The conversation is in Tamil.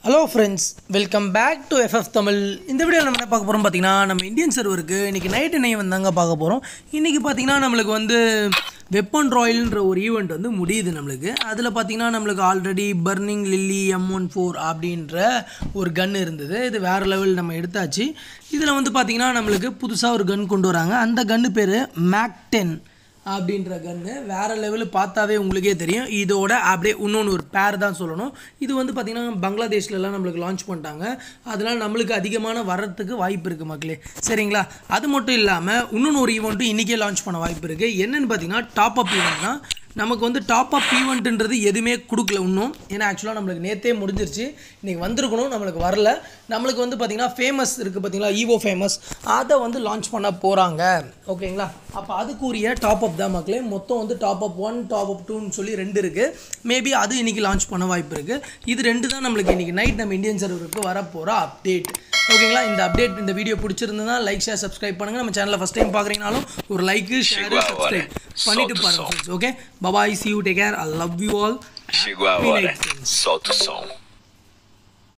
Hello friends welcome back to FF Tamil இந்த வீடியோவில் நம்ம என்ன பார்க்க போகிறோம் பார்த்தீங்கன்னா நம்ம இந்தியன் சர்வருக்கு இன்றைக்கி நைட்டு நெய் வந்தாங்க பார்க்க போகிறோம் இன்றைக்கி பார்த்தீங்கன்னா நம்மளுக்கு வந்து வெப்பன் ராயல்ன்ற ஒரு ஈவெண்ட் வந்து முடியுது நம்மளுக்கு அதில் பார்த்தீங்கன்னா நம்மளுக்கு already burning lily M one four அப்படின்ற ஒரு கன் இருந்தது இது வேறு லெவல் நம்ம எடுத்தாச்சு இதில் வந்து பார்த்தீங்கன்னா நம்மளுக்கு புதுசாக ஒரு கன் கொண்டு வராங்க அந்த கன்று பேர் மேக் டென் அப்படின்ற கன்று வேறு லெவலில் பார்த்தாவே உங்களுக்கே தெரியும் இதோட அப்படியே இன்னொன்று ஒரு பேர் தான் சொல்லணும் இது வந்து பார்த்திங்கன்னா பங்களாதேஷ்லலாம் நம்மளுக்கு லான்ச் பண்ணிட்டாங்க அதனால் நம்மளுக்கு அதிகமான வர்றதுக்கு வாய்ப்பு இருக்குது மக்களே சரிங்களா அது மட்டும் இல்லாமல் இன்னொன்று ஒரு ஈவெண்ட்டும் இன்றைக்கே லான்ச் பண்ண வாய்ப்பு இருக்குது என்னென்னு பார்த்தீங்கன்னா டாப் அப் ஈவெண்ட் தான் நமக்கு வந்து டாப் அப் ஈவெண்ட்டுன்றது எதுவுமே கொடுக்கல இன்னும் ஏன்னா ஆக்சுவலாக நம்மளுக்கு நேற்றே முடிஞ்சிருச்சு இன்றைக்கி வந்திருக்கணும் நம்மளுக்கு வரல நம்மளுக்கு வந்து பார்த்திங்கன்னா ஃபேமஸ் இருக்குது பார்த்தீங்களா ஈவோ ஃபேமஸ் அதை வந்து லான்ச் பண்ண போகிறாங்க ஓகேங்களா அப்போ அதுக்குரிய டாப் அப் தான் மக்களே மொத்தம் வந்து top up one top up டூன்னு சொல்லி ரெண்டு இருக்குது மேபி அது இன்றைக்கி லான்ச் பண்ண வாய்ப்பு இருக்குது இது ரெண்டு தான் நம்மளுக்கு இன்றைக்கி நைட் நம்ம இந்தியன் சர்வருக்கு வரப்போகிற அப்டேட் ஓகேங்களா இந்த அப்டேட் இந்த வீடியோ பிடிச்சிருந்ததுன்னா லைக் ஷேர் சப்ஸ்கிரைப் பண்ணுங்கள் நம்ம சேனலை ஃபஸ்ட் டைம் பார்க்குறீங்கனாலும் ஒரு லைக்கு ஷேர் சப்ஸ்கிரைப் பண்ணிட்டு பாருங்க okay bye bye see you take care I love you all Chegou a hora. Solta o som.